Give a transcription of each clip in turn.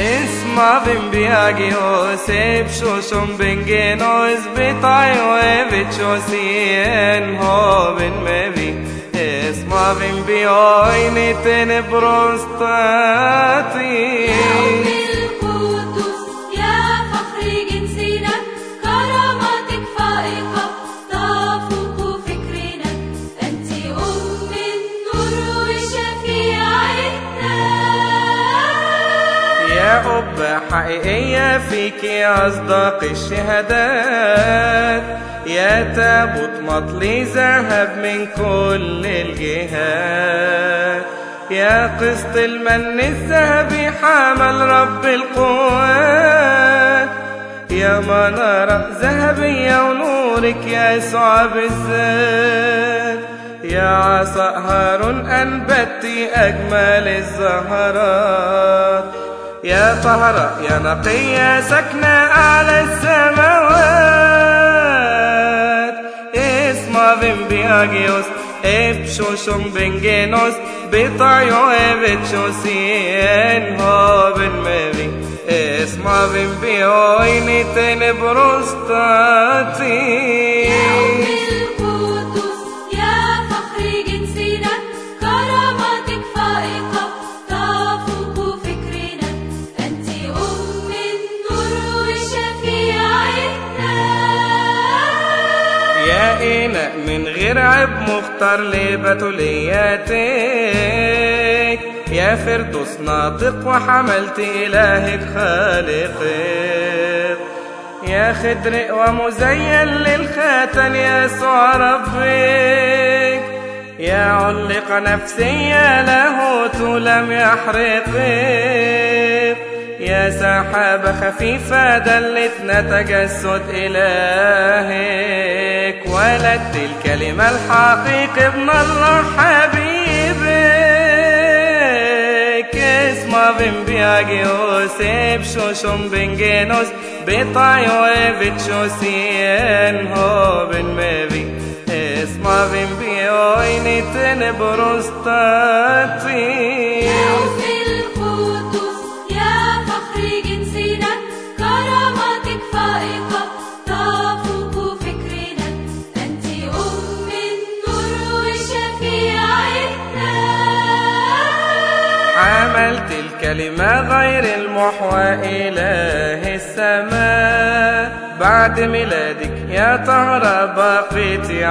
اسمع بن بياجيوس بشوشم بن جينوس بطايو بتشوسين هو بن مبي اسمع بن بيويني تنبروستاتي القدس يا فخر جنسنا كراماتك فائقة تفوق فكرنا أنت أم النور وشفيعتنا يا أب حقيقية فيك أصدق الشهادات يا تابوت مطلي ذهب من كل الجهات يا قسط المن الذهبي حامل رب القوات يا منارة ذهبية ونورك يا يسوع بالذات يا عصا هارون أنبتي أجمل الزهرات يا طهرة يا نقية سكنة أعلى السماوات اسمع بن بياجيوس ابشوشم بن جينوس بطايو ابتشوسين هو بن مبي اسمع بن بيويني تنبروستاتي القدس يا فخر جنسنا كراماتك فائقة تفوق فكرنا أنت أم النور وشفيعتنا يا إناء من غير عيب مختار لبتولياتك يا فردوس ناطق وحملت إلهك خالقك يا خدرق ومزين للخاتم يسوع ربك يا علق نفسي يا لاهوت لم يحرقك يا سحابة خفيفة دلتنا تجسد إلهك ولدت الكلمة الحقيقي ابن الله حبيبك اسمع بن بياجيوس بشوشم بن جينوس بطايو بتشوسين هو بن مبي اسمع بن بيويني تنبروستاتي في القدس يا فخر جنسنا كراماتك فائقة تفوق فكرنا أنت أم النور وشفيعتنا عملت الكلمة غير المحوى إله السماء بعد ميلادك يا طهرة بقيتي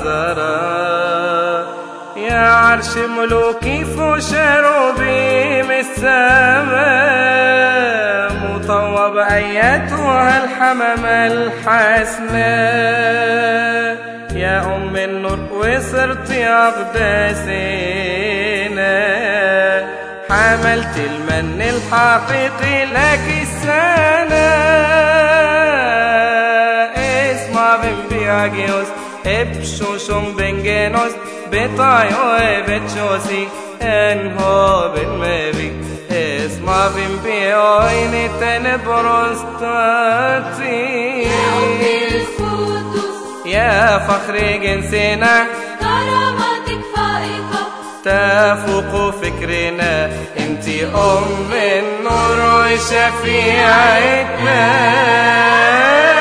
عذراء يا عرش ملوكي فوق شروبيم السماء مطوب أيتها الحمامة الحسناء يا أم النور وصرت أقداسنا حملت المن الحقيقي لك السنة اسمع بن بياجيوس ابشوشم بن جينوس بطايو بتشوسي انهو بن مبي اسمع بن بيويني تنبروستاتي القدس يا فخر جنسنا كراماتك فائقة تفوق فكرنا انت ام النور وشفيعتنا